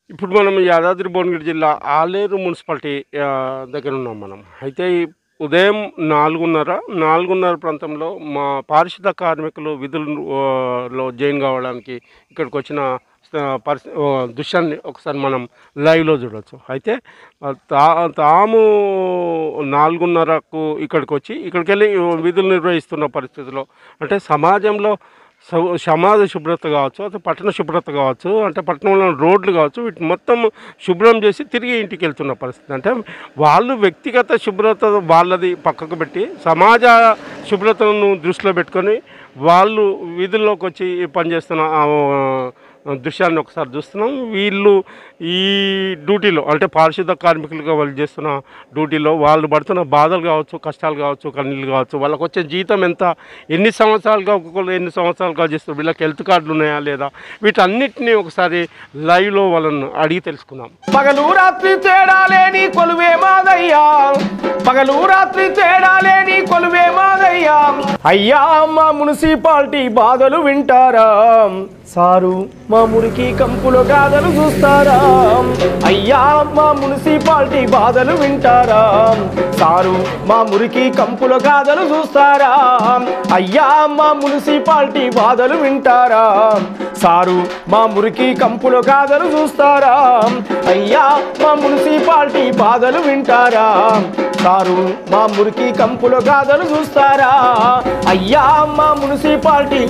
ఇప్పుడు మనం యాదాద్రి భువనగిరి జిల్లా ఆలేరు మున్సిపాలిటీ ఆ, దగ్గర ఉన్నాం మనం అయితే ఈ ఉదయం నాలుగున్నర నాలుగున్నర ప్రాంతంలో మా పారిశుద్ధ కార్మికులు విధులు ఆ, లో జాయిన్ కావడానికి ఇక్కడికి వచ్చిన ఆ, పరిస్థి ఆ, దృశ్యాన్ని ఒకసారి మనం లైవ్లో చూడవచ్చు అయితే ఆ, తా తాము నాలుగున్నరకు ఇక్కడికి వచ్చి ఇక్కడికి వెళ్ళి విధులు నిర్వహిస్తున్న పరిస్థితిలో అంటే సమాజంలో స- సమాజ శుభ్రత కావచ్చు అయితే పట్టణ శుభ్రత కావచ్చు అంటే పట్టణంలో రోడ్లు కావచ్చు వీటిని మొత్తం శుభ్రం చేసి తిరిగి ఇంటికి వెళ్తున్న పరిస్థితి అంటే వాళ్ళు వ్యక్తిగత శుభ్రత వాళ్ళది పక్కకు పెట్టి సమాజ శుభ్రతను దృష్టిలో పెట్టుకొని వాళ్ళు వీధుల్లోకి వచ్చి పనిచేస్తున్న ఆ, దృశ్యాన్ని ఒకసారి చూస్తున్నాం వీళ్ళు ఈ డ్యూటీలో అంటే పారిశుద్ధ కార్మికులుగా వాళ్ళు చేస్తున్న డ్యూటీలో వాళ్ళు పడుతున్న బాధలు కావచ్చు కష్టాలు కావచ్చు కన్నీళ్ళు కావచ్చు వాళ్ళకి వచ్చే జీతం ఎంత ఎన్ని సంవత్సరాలుగా ఒక్కొక్కరు ఎన్ని సంవత్సరాలుగా చేస్తారు వీళ్ళకి హెల్త్ కార్డులు ఉన్నాయా లేదా వీటన్నిటిని ఒకసారి లైవ్లో వాళ్ళని అడిగి తెలుసుకుందాం పగలు రాత్రి తేడా లేని కొలువే మాదయ్యా పగలు రాత్రి తేడా లేని కొలువే మాదయ్యా అయ్యా మా మున్సిపాలిటీ బాధలు వింటారా సారు మా మురికి కంపులో గాథలు చూస్తారా అయ్యా మా మున్సిపాలిటీ బాధలు వింటారా సారు మా మురికి కంపుల గాథలు చూస్తారా అయ్యా మా మున్సిపాలిటీ బాధలు వింటారా సారు మా మురికి కంపుల గాథలు చూస్తారా అయ్యా మా మున్సిపాలిటీ బాధలు వింటారా సారు మా మురికి కంపుల గాథలు చూస్తారా అయ్యా మా మున్సిపాలిటీ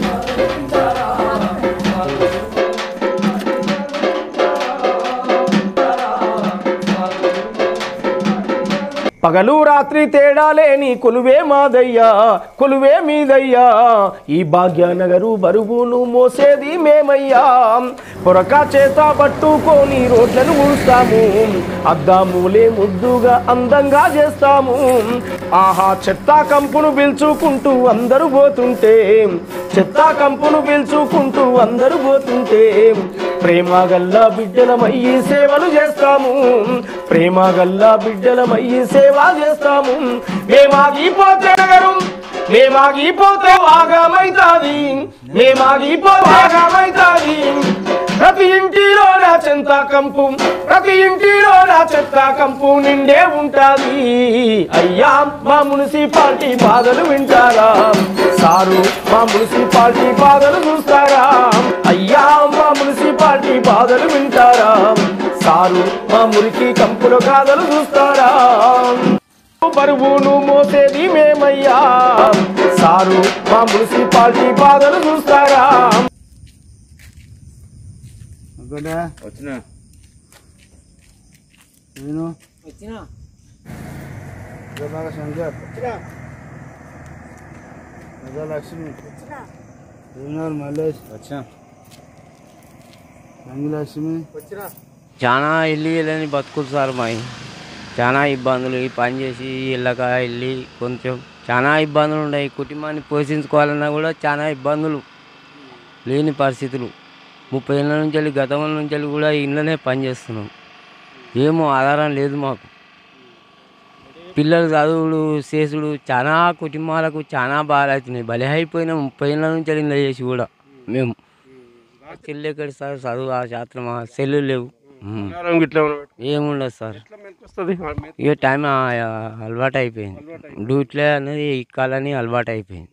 పగలు రాత్రి తేడా లేని కొలువే మాదయ్యా కొలువే మీదయ్యా ఈ భాగ్యనగరు బరువును మోసేది మేమయ్యా పొరక చేత పట్టుకొని రోడ్లను ఊస్తాము అద్దాములే ముద్దుగా అందంగా చేస్తాము ఆహా చెత్త కంపును పిలుచుకుంటూ అందరూ పోతుంటే చెత్త కంపును పిలుచుకుంటూ అందరూ పోతుంటే ప్రేమ గల్లా బిడ్డలమయ్యి సేవలు చేస్తాము ప్రేమ గల్లా బిడ్డలమయ్యి సేవ చేస్తాము మేమాగిపోతే నగరు మేమాగిపోతే వాగమైతాది మేమాగిపోతే వాగమైతాది ప్రతి ఇంటిలో నా చెంత కంపు ప్రతి ఇంటిలో నా చెత్త కంపు నిండే ఉంటాది అయ్యా మా మున్సిపాలిటీ బాధలు వింటారా సారు మా మున్సిపాలిటీ బాధలు చూస్తారా అయ్యా మా మున్సిపాలిటీ బాధలు వింటారా సారు మా మురికి కంపుల గాథలు చూస్తారా బరువును మోసేది మేమయ్యా సారు మా మున్సిపాలిటీ బాధలు చూస్తారా అక్కడ వచ్చినా నేను గబాగ శంకర్ లక్ష్మి దేవినార్ మల్లేష్ వచ్చా రంగిలక్ష్మి చాలా ఇల్లు వెళ్ళని బతుకులు సార్ మావి చాలా ఇబ్బందులు ఈ పని చేసి ఇళ్ళక వెళ్ళి కొంచెం చాలా ఇబ్బందులు ఉన్నాయి కుటుంబాన్ని పోషించుకోవాలన్నా కూడా చాలా ఇబ్బందులు లేని పరిస్థితులు ముప్పై ఏళ్ళ నుంచి వెళ్ళి గతంలో నుంచి వెళ్ళి కూడా ఇంట్లోనే పని చేస్తున్నాం ఏమో ఆధారం లేదు మాకు పిల్లలు చదువులు చేసుడు చాలా కుటుంబాలకు చాలా బాగా అవుతున్నాయి బలి అయిపోయినా ముప్పై ఏళ్ళ నుంచి వెళ్ళి ఇలా చేసి కూడా మేము చెల్లి ఎక్కడ సార్ చదువు ఆ శాస్త్రం సెల్లు లేవు ఉమ్. ఆహారం గిట్ల ఏమైనా పెట్టు. ఏముండదు సార్ ఎట్లా మెలకొస్తుంది? ఆ మె- ఇక టైం ఆ, అలవాటు అయిపోయింది డ్యూటీలే అనేది ఇక్కాలని అలవాటు అయిపోయింది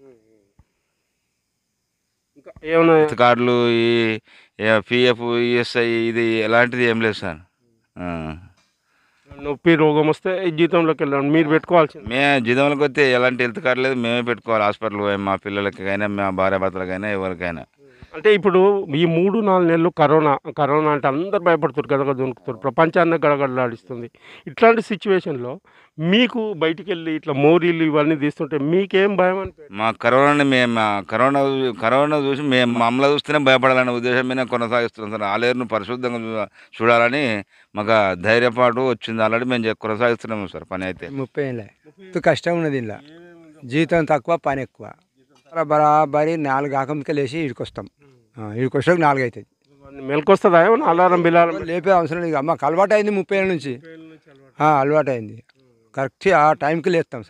ఇంకా ఏమైనా హెల్త్ కార్డులు ఈ పిఎఫ్ ఈఎస్ఐ ఇది ఎలాంటిది ఏం లేదు సార్ ఆ. నొప్పి రోగం వస్తే ఈ జీతంలోకి వెళ్ళండి మీరు పెట్టుకోవాల్సింది మే జీతంలోకి వస్తే ఎలాంటి హెల్త్ కార్డు లేదు మేమే పెట్టుకోవాలి హాస్పిటల్ పోయి మా పిల్లలకైనా మా భార్య భర్తలకైనా ఎవరికైనా అంటే ఇప్పుడు ఈ మూడు నాలుగు నెలలు కరోనా కరోనా అంటే అందరు భయపడుతారు గదగ దొరుకుతారు ప్రపంచాన్ని గడగడలాడిస్తుంది ఇట్లాంటి సిచ్యువేషన్లో మీకు బయటికి వెళ్ళి ఇట్లా మోరీలు ఇవన్నీ తీస్తుంటే మీకేం భయం అనిపించదు మా కరోనాని మేము మా కరోనా చూ- కరోనా చూసి మేము మమ్మల్ని చూస్తేనే భయపడాలనే ఉద్దేశం మీద కొనసాగిస్తున్నాం సార్ ఆలేరును పరిశుద్ధంగా చూ- చూడాలని మాకు ఆ ధైర్యపాటు వచ్చింది ఆల్రెడీ మేము చే- కొనసాగిస్తున్నాము సార్ పని అయితే ముప్పై ఏళ్ళ ఇంత కష్టం ఉన్నది ఇలా జీతం తక్కువ పని ఎక్కువ బరాబరి నాలుగు ఆకంకి లేచి ఇడికొస్తాం ఇడికొచ్చాక నాలుగు అవుతుంది మెలకొస్తుందా ఏమన్నా అలారం బిలారం లేపే అవసరం లేదు మాకు అలవాటు అయింది ముప్పై ఏళ్ళ నుంచి ఆ, అలవాటు అయింది కరెక్ట్ ఆ టైంకి లేస్తాం సార్ మీరు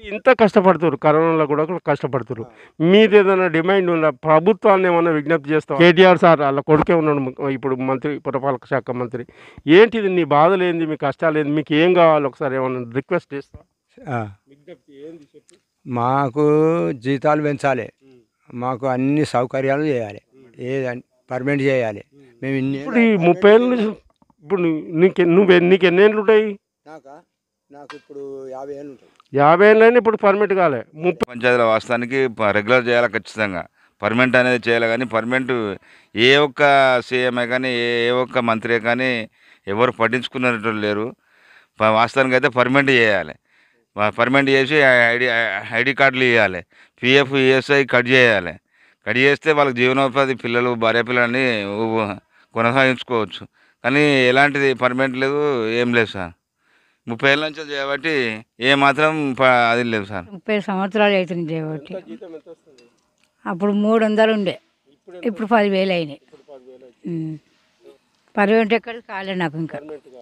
ఇంత కష్టపడుతున్నారు కరోనాలో కూడా కష్టపడుతున్నారు మీరు ఏదైనా డిమాండ్ ఉందా ప్రభుత్వాన్ని ఏమైనా విజ్ఞప్తి చేస్తాం కేటీఆర్ సార్ వాళ్ళ కొడుకే ఉన్నాడు ము- ఇప్పుడు మంత్రి పురపాలక శాఖ మంత్రి ఏంటిది నీ బాధలు ఏంది మీ కష్టాలు ఏంది మీకు ఏం కావాలి ఒకసారి ఏమైనా రిక్వెస్ట్ చేస్తా ఆ. విజ్ఞప్తి ఏంది చెప్పు మాకు జీతాలు పెంచాలి మాకు అన్ని సౌకర్యాలు చేయాలి ఏదంటే పర్మనెంట్ చేయాలి మేము ఇన్ని ఇప్పుడు ఈ ముప్పై ఏళ్ళ నుంచి ఇప్పుడు నీ- నీకు నువ్వు నీకు ఎన్ని ఏళ్ళు ఉంటాయి నాకా నాకు ఇప్పుడు యాభై ఏళ్ళు ఉంటాయి యాభై ఏళ్ళైనా ఇప్పుడు పర్మిట్ కాలే ముప్పై పంచాయతీల వాస్తవానికి ప- రెగ్యులర్ చేయాలి ఖచ్చితంగా పర్మనెంట్ అనేది చేయాలి కానీ పర్మనెంట్ ఏ ఒక్క సీఎంఏ కానీ ఏ ఏ ఒక్క మంత్రి కానీ ఎవరు పట్టించుకునేటోళ్ళు లేరు ప- వాస్తవానికి అయితే పర్మనెంట్ చేయాలి ప- పర్మనెంట్ చేసి ఐడి ఐడి కార్డులు ఇవ్వాలి పిఎఫ్ ఈఎస్ఐ కట్ చేయాలి కట్ చేస్తే వాళ్ళకి జీవనోపాధి పిల్లలు భార్య పిల్లల్ని ఉ- కొనసాగించుకోవచ్చు కానీ ఎలాంటిది పర్మనెంట్ లేదు ఏం లేదు సార్ ముప్పై ఏళ్ళ నుంచి చేయబట్టి ఏ మాత్రం ప- అది లేదు సార్ ముప్పై సంవత్సరాలు అవుతుంది చేయబట్టి అప్పుడు మూడు వందలు ఉండే ఇప్పుడు పదివేలు అయినాయి ఉమ్. పర్మనెంట్ ఎక్కడ కాలే నాకు ఇంకా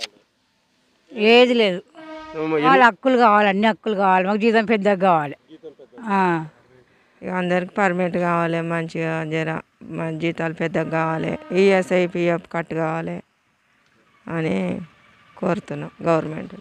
ఏది లేదు వాళ్ళ హక్కులు కావాలి అన్ని హక్కులు కావాలి మాకు జీతం పెద్దగా కావాలి ఆ. ఇక అందరికి పర్మనెంట్ కావాలి మంచిగా జర మన జీతాలు పెద్దగా కావాలి ఈఎస్ఐ పిఎఫ్ కట్ కావాలి అని కోరుతున్నాం గవర్నమెంట్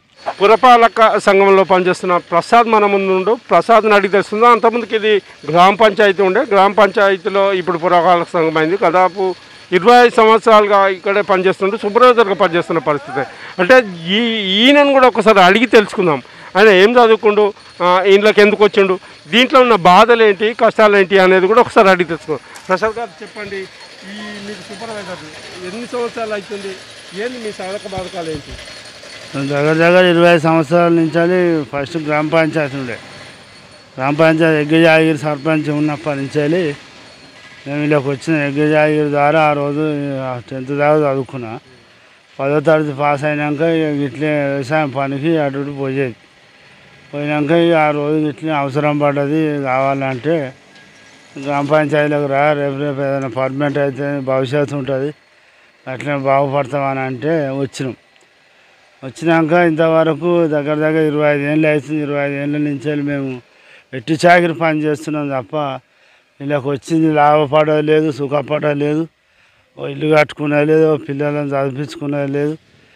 పురపాలక సంఘంలో పనిచేస్తున్న ప్రసాద్ మన ముందు ఉండు ప్రసాద్ని అడిగి తెస్తుందా అంతకుముందుకి ఇది గ్రామ పంచాయతీ ఉండే గ్రామ పంచాయతీలో ఇప్పుడు పురపాలక సంఘం అయింది దాదాపు ఇరవై ఐదు సంవత్సరాలుగా ఇక్కడే పనిచేస్తుంటే సూపర్వైజర్గా పనిచేస్తున్న పరిస్థితి అంటే ఈ ఈయనను కూడా ఒకసారి అడిగి తెలుసుకుందాం ఆయన ఏం చదువుకుండు ఆ, ఇంట్లోకి ఎందుకు వచ్చిండు దీంట్లో ఉన్న బాధలు ఏంటి కష్టాలు ఏంటి అనేది కూడా ఒకసారి అడిగి తెలుసుకుందాం ప్రసాద్ గారు చెప్పండి ఈ మీకు సూపర్వైజర్ ఎన్ని సంవత్సరాలు అవుతుంది ఏంది మీ సడక బాధకాలు ఏంటి దగ్గర దగ్గర ఇరవై ఐదు సంవత్సరాల నుంచి ఫస్ట్ గ్రామ పంచాయతీ ఉండే గ్రామ పంచాయతీ ఎగ్గజాగిరి సర్పంచ్ ఉన్నప్పటి నుంచి మేము ఇలాకి వచ్చిన ఎగ్గజాగిరి ద్వారా ఆ రోజు టెన్త్ దాకా చదువుకున్నా పదో తరగతి పాస్ అయినాక ఇక ఇట్లే వ్యవసాయం పనికి అటు ఇటు పోయేది పోయినాక ఇక ఆ రోజు ఇట్లే అవసరం పడ్డది కావాలంటే గ్రామ పంచాయతీలకు రా రేపు రేపు ఏదైనా పర్మనెంట్ అయితే భవిష్యత్తు ఉంటుంది అట్లనే బాగుపడతామని అంటే వచ్చినాం వచ్చినాక ఇంతవరకు దగ్గర దగ్గర ఇరవై ఐదు ఏళ్ళు అవుతుంది ఇరవై ఐదు ఏళ్ళ నుంచి వెళ్ళి మేము ఎట్టి చాకిరి పని చేస్తున్నాం తప్ప వీళ్ళకి వచ్చింది లాభపడదు లేదు సుఖపడదు లేదు ఓ ఇల్లు కట్టుకునేది లేదు ఓ పిల్లలను చదివించుకునేది లేదు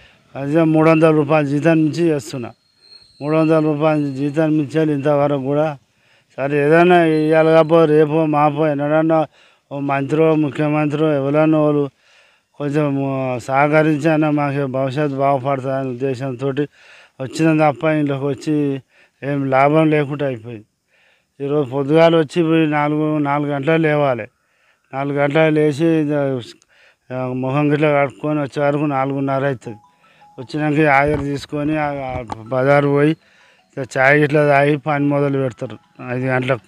అదే మూడు వందల రూపాయల జీతం నుంచి చేస్తున్నా మూడు వందల రూపాయల జీతం నుంచి వెళ్ళి ఇంతవరకు కూడా సరే ఏదైనా ఇవాళ కాపో రేపో మాపో ఎన్నడన్నా ఓ మంత్రో ముఖ్యమంత్రి ఎవరన్నా వాళ్ళు కొంచెం సహకరించాన మాకు భవిష్యత్తు బాగుపడుతుందనే ఉద్దేశంతో వచ్చిన తప్ప ఇంట్లోకి వచ్చి ఏం లాభం లేకుండా అయిపోయింది ఈరోజు పొద్దుగాలు వచ్చి పోయి నాలుగు నాలుగు గంటలు లేవాలి నాలుగు గంటలు లేచి ఇద, ఆ, ముఖం గిట్ల కట్టుకొని వచ్చే వరకు నాలుగున్నర అవుతుంది వచ్చినాక ఆవిరి తీసుకొని ఆ ఆ బజారు పోయి ఇక చాయ్ గిట్ల తాగి పని మొదలు పెడతారు ఐదు గంటలకు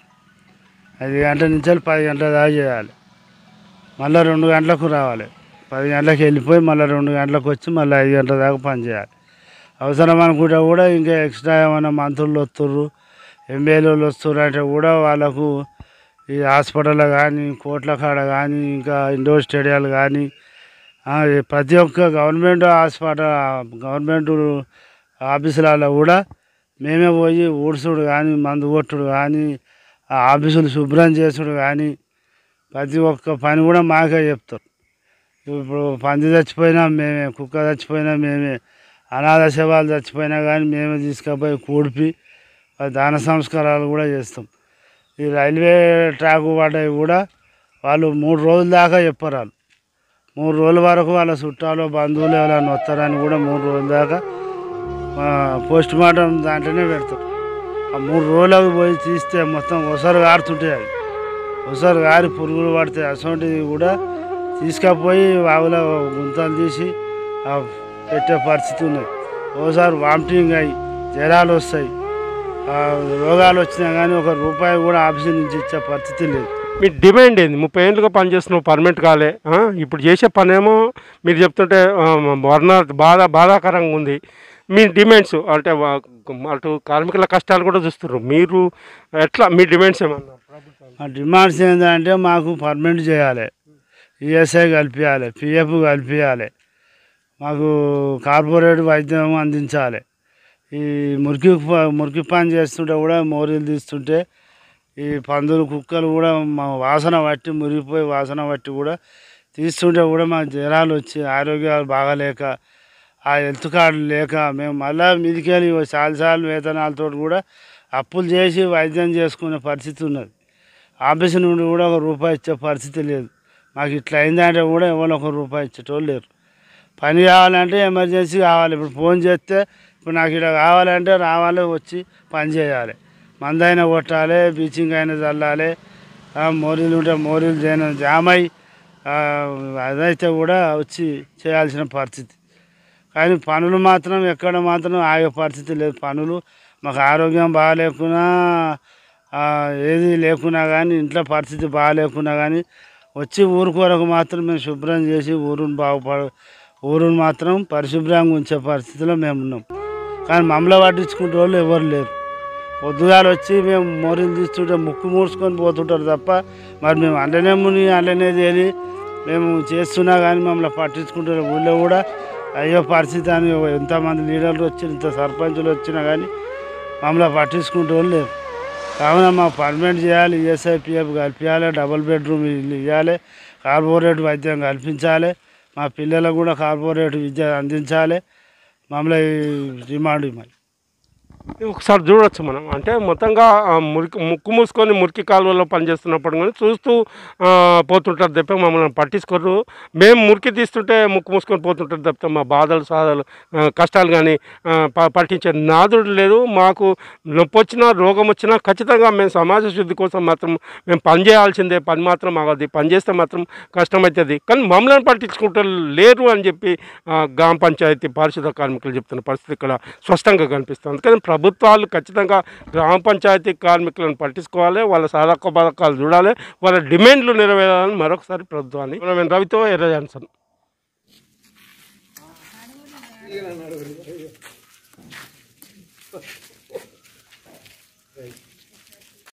ఐదు గంటల నుంచి వెళ్ళి పది గంటల దాకా చేయాలి మళ్ళీ రెండు గంటలకు రావాలి పది గంటలకు వెళ్ళిపోయి మళ్ళీ రెండు గంటలకు వచ్చి మళ్ళీ ఐదు గంటల దాకా పని చేయాలి అవసరం అనుకుంటే కూడా ఇంకా ఎక్స్ట్రా ఏమైనా మంత్రులు వస్తుర్రు ఎమ్మెల్యేలు వస్తుర్రు అంటే కూడా వాళ్ళకు ఈ హాస్పిటల్ కానీ కోట్ల కాడ కానీ ఇంకా ఇండోర్ స్టేడియాలు కానీ ఆ, ఈ ప్రతి ఒక్క గవర్నమెంట్ హాస్పిటల్ గవర్నమెంట్ ఆఫీసులలో కూడా మేమే పోయి ఊడ్చుడు కానీ మందు కొట్టుడు కానీ ఆ ఆఫీసులు శుభ్రం చేసుడు కానీ ప్రతి ఒక్క పని కూడా మాకే చెప్తారు ఇప్పుడు పంది చచ్చిపోయినా మేమే కుక్క చచ్చిపోయినా మేమే అనాథ శవాలు చచ్చిపోయినా కానీ మేమే తీసుకుపోయి కూడిపి ఆ దాన సంస్కారాలు కూడా చేస్తాం ఈ రైల్వే ట్రాక్ పడ్డవి కూడా వాళ్ళు మూడు రోజుల దాకా చెప్పరు వాళ్ళు మూడు రోజుల వరకు వాళ్ళ చుట్టాలు బంధువులు ఎవరైనా వస్తారని కూడా మూడు రోజుల దాకా పోస్ట్ మార్టం దాంట్లోనే పెడతారు ఆ మూడు రోజులకు పోయి తీస్తే మొత్తం ఒసరు కారుతుంటాయి అవి ఒకసారి గారి పురుగులు పడితే అటువంటివి కూడా తీసుకపోయి వాగులో గుంతలు తీసి ఆ పెట్టే పరిస్థితి ఉన్నది ఒకసారి వామిటింగ్ అయ్యి జ్వరాలు వస్తాయి ఆ రోగాలు వచ్చినా కానీ ఒక రూపాయి కూడా ఆఫీస్ నుంచి ఇచ్చే పరిస్థితి లేదు మీ డిమాండ్ ఏంది ముప్పై ఏళ్ళుగా పని చేస్తున్నావు పర్మనెంట్ కాలే ఆ? ఇప్పుడు చేసే పనేమో మీరు చెప్తుంటే ఆ, వర్ణ బాధ బాధాకరంగా ఉంది మీ డిమాండ్స్ అంటే వా- అటు కార్మికుల కష్టాలు కూడా చూస్తున్నారు మీరు ఎట్లా మీ డిమాండ్స్ ఏమన్నారు ఆ డిమాండ్స్ ఏంటంటే మాకు పర్మనెంట్ చేయాలి ఈఎస్ఐ కలిపించాలి పిఎఫ్ కలిపించాలి మాకు కార్పొరేట్ వైద్యం అందించాలి ఈ మురికి ప- మురికి పని చేస్తుంటే కూడా మోరీలు తీస్తుంటే ఈ పందులు కుక్కలు కూడా మా వాసన పట్టి మురిగిపోయి వాసన పట్టి కూడా తీస్తుంటే కూడా మాకు జ్వరాలు వచ్చి ఆరోగ్యాలు బాగాలేక ఆ హెల్త్ కార్డు లేక మేము మళ్ళా మీదికెళ్ళి సార్లు సార్లు వేతనాలతో కూడా అప్పులు చేసి వైద్యం చేసుకునే పరిస్థితి ఉన్నది ఆఫీస్ నుండి కూడా ఒక రూపాయి ఇచ్చే పరిస్థితి లేదు మాకు ఇట్లా అయిందంటే కూడా ఎవరు ఒక రూపాయి ఇచ్చేటోళ్ళు లేరు పని కావాలంటే ఎమర్జెన్సీ కావాలి ఇప్పుడు ఫోన్ చేస్తే ఇప్పుడు నాకు ఇక్కడ కావాలంటే రావాలి వచ్చి పని చేయాలి మందైనా కొట్టాలి బీచింగ్ అయినా చల్లాలి ఆ, మోరీలు ఉంటే మోరీలు చేయను జామ్ అయి ఆ, అదైతే కూడా వచ్చి చేయాల్సిన పరిస్థితి కానీ పనులు మాత్రం ఎక్కడ మాత్రం ఆగే పరిస్థితి లేదు పనులు మాకు ఆరోగ్యం బాగాలేకున్నా ఆ, ఏది లేకున్నా కానీ ఇంట్లో పరిస్థితి బాగాలేకున్నా కానీ వచ్చి ఊరు కొరకు మాత్రం మేము శుభ్రం చేసి ఊరుని బాగుపడ ఊరుని మాత్రం పరిశుభ్రంగా ఉంచే పరిస్థితిలో మేము ఉన్నాం కానీ మమ్మల్ని పట్టించుకునే వాళ్ళు ఎవరు లేరు పొద్దుగాలు వచ్చి మేము మోరీలు తీస్తుంటే ముక్కు మూసుకొని పోతుంటారు తప్ప మరి మేము అండనే ముని అండనే తేలి మేము చేస్తున్నా కానీ మమ్మల్ని పట్టించుకుంటారు ఊళ్ళో కూడా అయ్యో పరిస్థితి అని ఎంతమంది లీడర్లు వచ్చి ఇంత సర్పంచులు వచ్చినా కానీ మమ్మల్ని పట్టించుకుంటే వాళ్ళు లేరు కావున మా పర్మనెంట్ చేయాలి ఈఎస్ఐపిఎఫ్ కల్పించాలి డబుల్ బెడ్రూమ్ ఇల్లు ఇవ్వాలి కార్పొరేట్ వైద్యం కల్పించాలి మా పిల్లలకు కూడా కార్పొరేట్ విద్య అందించాలి మమ్మల్ని డిమాండ్ మరి ఒకసారి చూడొచ్చు మనం అంటే మొత్తంగా ఆ, మురికి ముక్కు మూసుకొని మురికి కాలువలో పనిచేస్తున్నప్పుడు కానీ చూస్తూ ఆ, పోతుంటారు తప్ప మమ్మల్ని పట్టించుకోరు మేము మురికి తీస్తుంటే ముక్కు మూసుకొని పోతుంటారు తప్పితే మా బాధలు సాధలు ఆ, కష్టాలు కానీ ఆ, ప- పట్టించే నాదుడు లేదు మాకు నొప్పి వచ్చినా రోగం వచ్చినా ఖచ్చితంగా మేము సమాజ శుద్ధి కోసం మాత్రం మేము పని చేయాల్సిందే పని మాత్రం అది పని చేస్తే మాత్రం కష్టమవుతుంది కానీ మమ్మల్ని పట్టించుకుంటారు లేరు అని చెప్పి ఆ, గ్రామ పంచాయతీ పారిశుద్ధ కార్మికులు చెప్తున్న పరిస్థితి ఇక్కడ స్పష్టంగా కనిపిస్తుంది కానీ ప్రభుత్వాలు ఖచ్చితంగా గ్రామ పంచాయతీ కార్మికులను పట్టించుకోవాలి వాళ్ళ సాధక పథకాలు చూడాలి వాళ్ళ డిమాండ్లు నెరవేరాలని మరొకసారి ప్రభుత్వాన్ని మనం రవితో ఎర్ర జాన్సన్ రైట్